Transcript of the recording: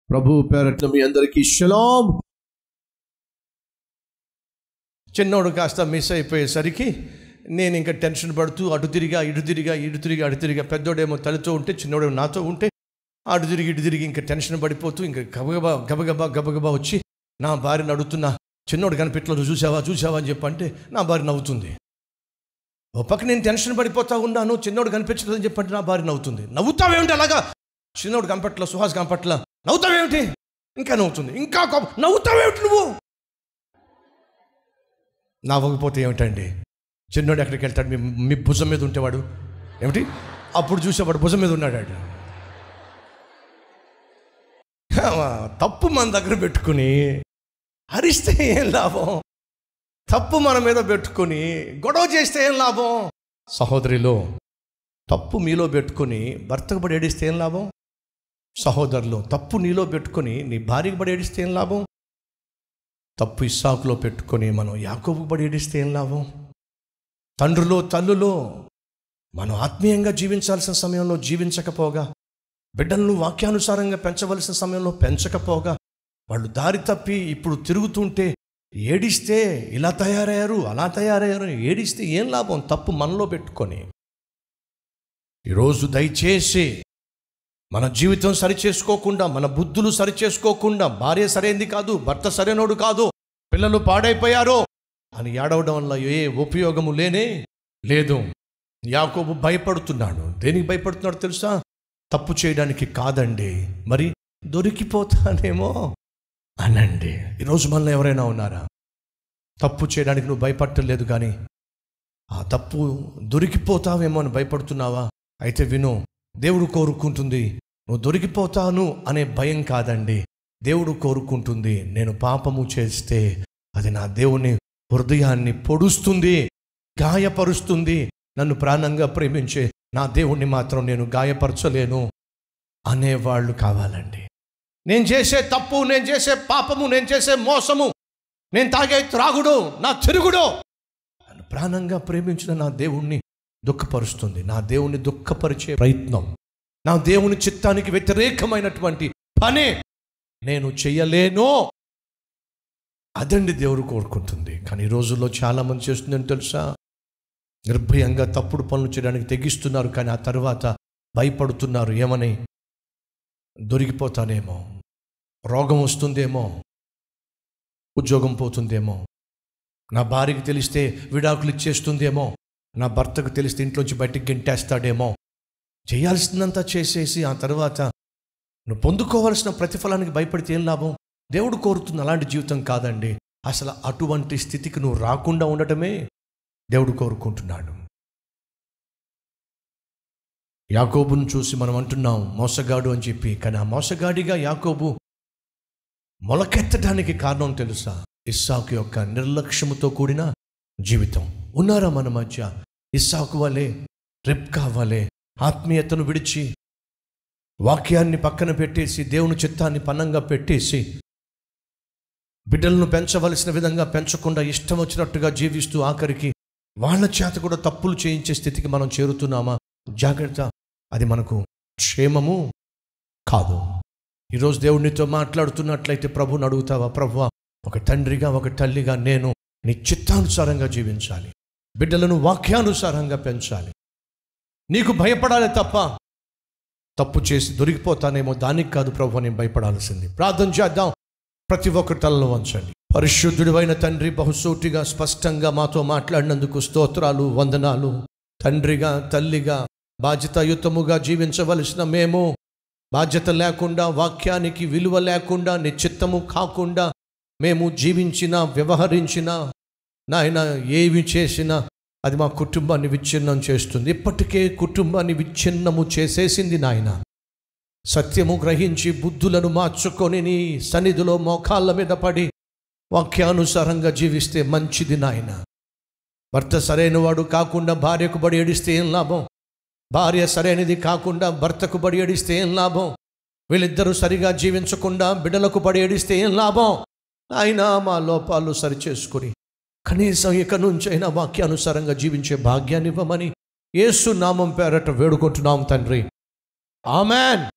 ప్రభు పేరట్ల మీ అందరికీ షలాం చిన్నోడు కాస్త మిస్ అయిపోయేసరికి నేను ఇంకా టెన్షన్ పడుతూ అటు తిరిగా ఇటు తిరిగా ఇటు తిరిగా అటు తిరిగా పెద్దోడేమో తలతో ఉంటే చిన్నోడేమో నాతో ఉంటే అటు తిరిగి ఇటు తిరిగి ఇంకా టెన్షన్ పడిపోతూ ఇంకా గబగబా గబగబా గబగబా వచ్చి నా భార్యను అడుగుతున్నా చిన్నోడు కనిపెట్టలేదు చూసావా చూసావా అని చెప్పంటే నా భార్య నవ్వుతుంది ఓ పక్క నేను టెన్షన్ పడిపోతా ఉన్నాను చిన్నోడు కనిపించలేదని చెప్పంటే నా భార్య నవ్వుతుంది నవ్వుతావేమిటి అలాగా చిన్నోడు కనపట్ల సుహాస్ కనపట్ల నవ్వుతావేమిటి ఇంకా నవ్వుతుంది ఇంకా కోపం నవ్వుతావేమిటి నువ్వు నవ్వకపోతే ఏమిటండి చిన్నోడు ఎక్కడికి వెళ్తాడు మీ మీ భుజం మీద ఉంటేవాడు ఏమిటి అప్పుడు చూసేవాడు భుజం మీద ఉన్నాడు ఆడు. ఆ, తప్పు మన దగ్గర పెట్టుకుని అరిస్తే ఏం లాభం తప్పు మన మీద పెట్టుకుని గొడవ చేస్తే ఏం లాభం సహోదరిలో తప్పు మీలో పెట్టుకుని భర్తకు పడి ఏడిస్తే ఏం లాభం సహోదరులు తప్పు నీలో పెట్టుకొని నీ భార్యకు పడి ఏడిస్తే ఏం లాభం తప్పు ఇస్సాకులో పెట్టుకొని మనం యాకోబు పడి ఏడిస్తే ఏం లాభం తండ్రులో తల్లులో మనం ఆత్మీయంగా జీవించాల్సిన సమయంలో జీవించకపోగా బిడ్డలను వాక్యానుసారంగా పెంచవలసిన సమయంలో పెంచకపోగా వాళ్ళు దారి తప్పి ఇప్పుడు తిరుగుతుంటే ఏడిస్తే ఇలా తయారయ్యారు అలా తయారయ్యారు అని ఏడిస్తే ఏం లాభం తప్పు మనలో పెట్టుకొని ఈరోజు దయచేసి మన జీవితం సరిచేసుకోకుండా మన బుద్ధులు సరిచేసుకోకుండా భార్య సరైంది కాదు భర్త సరైనోడు కాదు పిల్లలు పాడైపోయారో అని ఏడవడం వల్ల ఏ ఉపయోగము లేనే లేదు యాకోబు భయపడుతున్నాడు దేనికి భయపడుతున్నాడు తెలుసా తప్పు చేయడానికి కాదండి మరి దొరికిపోతానేమో అనండి ఈరోజు మనలో ఎవరైనా ఉన్నారా తప్పు చేయడానికి నువ్వు భయపడలేదు కానీ ఆ తప్పు దొరికిపోతావేమో అని భయపడుతున్నావా అయితే విను దేవుడు కోరుకుంటుంది నువ్వు దొరికిపోతాను అనే భయం కాదండి దేవుడు కోరుకుంటుంది నేను పాపము చేస్తే అది నా దేవుని హృదయాన్ని పొడుస్తుంది గాయపరుస్తుంది నన్ను ప్రాణంగా ప్రేమించే నా దేవుణ్ణి మాత్రం నేను గాయపరచలేను అనేవాళ్ళు కావాలండి నేను చేసే తప్పు నేను చేసే పాపము నేను చేసే మోసము నేను తాగే త్రాగుడు నా తిరుగుడు నన్ను ప్రాణంగా ప్రేమించిన నా దేవుణ్ణి దుఃఖపరుస్తుంది నా దేవుణ్ణి దుఃఖపరిచే ప్రయత్నం నా దేవుని చిత్తానికి వ్యతిరేకమైనటువంటి పనే నేను చెయ్యలేను అదండి దేవుడు కోరుకుంటుంది కానీ ఈ రోజుల్లో చాలామంది చేస్తుందని తెలుసా నిర్భయంగా తప్పుడు పనులు చేయడానికి తెగిస్తున్నారు కానీ ఆ తర్వాత భయపడుతున్నారు ఏమని దొరికిపోతానేమో రోగం వస్తుందేమో ఉద్యోగం పోతుందేమో నా భార్యకి తెలిస్తే విడాకులు ఇచ్చేస్తుందేమో నా భర్తకు తెలిస్తే ఇంట్లోంచి బయటికి గెంటేస్తాడేమో చేయాల్సిందంతా చేసేసి ఆ తర్వాత నువ్వు పొందుకోవాల్సిన ప్రతిఫలానికి భయపడితే ఏం లాభం దేవుడు కోరుతున్న అలాంటి జీవితం కాదండి అసలు అటువంటి స్థితికి నువ్వు రాకుండా ఉండటమే దేవుడు కోరుకుంటున్నాడు యాకోబును చూసి మనం అంటున్నాం మోసగాడు అని చెప్పి కానీ ఆ మోసగాడిగా యాకోబు మొలకెత్తడానికి కారణం తెలుసా ఇస్సాకు యొక్క నిర్లక్ష్యముతో కూడిన జీవితం ఉన్నారా మన మధ్య ఇస్సాకు వలె రెప్కా వలె ఆత్మీయతను విడిచి వాక్యాన్ని పక్కన పెట్టేసి దేవుని చిత్తాన్ని పన్నంగా పెట్టేసి బిడ్డలను పెంచవలసిన విధంగా పెంచకుండా ఇష్టం వచ్చినట్టుగా జీవిస్తూ ఆఖరికి వాళ్ళ చేత కూడా తప్పులు చేయించే స్థితికి మనం చేరుతున్నామా జాగ్రత్త అది మనకు క్షేమము కాదు ఈరోజు దేవుడినితో మాట్లాడుతున్నట్లయితే ప్రభుని అడుగుతావా ప్రభు ఒక తండ్రిగా ఒక తల్లిగా నేను నీ చిత్తానుసారంగా జీవించాలి బిడ్డలను వాక్యానుసారంగా పెంచాలి నీకు భయపడాలి తప్ప తప్పు చేసి దొరికిపోతానేమో దానికి కాదు ప్రభు నేను భయపడాల్సింది ప్రార్థన చేద్దాం ప్రతి ఒక్కరి తలలో వంచండి పరిశుద్ధుడివైన తండ్రి బహుసూటిగా స్పష్టంగా మాతో మాట్లాడినందుకు స్తోత్రాలు వందనాలు తండ్రిగా తల్లిగా బాధ్యతాయుతముగా జీవించవలసిన మేము బాధ్యత లేకుండా వాక్యానికి విలువ లేకుండా నిశ్చిత్తము కాకుండా మేము జీవించినా వ్యవహరించినా నాయన ఏమి చేసినా అది మా కుటుంబాన్ని విచ్ఛిన్నం చేస్తుంది ఇప్పటికే కుటుంబాన్ని విచ్ఛిన్నము చేసేసింది నాయన సత్యము గ్రహించి బుద్ధులను మార్చుకొని నీ సన్నిధిలో మోకాళ్ళ మీద పడి వాక్యానుసారంగా జీవిస్తే మంచిది నాయన భర్త సరైన వాడు కాకుండా భార్యకు బడి ఏడిస్తే ఏం లాభం భార్య సరైనది కాకుండా భర్తకు బడి ఏడిస్తే ఏం లాభం వీళ్ళిద్దరూ సరిగా జీవించకుండా బిడ్డలకు బడి ఏడిస్తే ఏం లాభం అయినా మా లోపాలు సరిచేసుకుని కనీసం ఇక నుంచైనా వాక్యానుసారంగా జీవించే భాగ్యాన్ని ఇవ్వమని యేసు నామం పేరట వేడుకుంటున్నాం తండ్రి ఆమెన్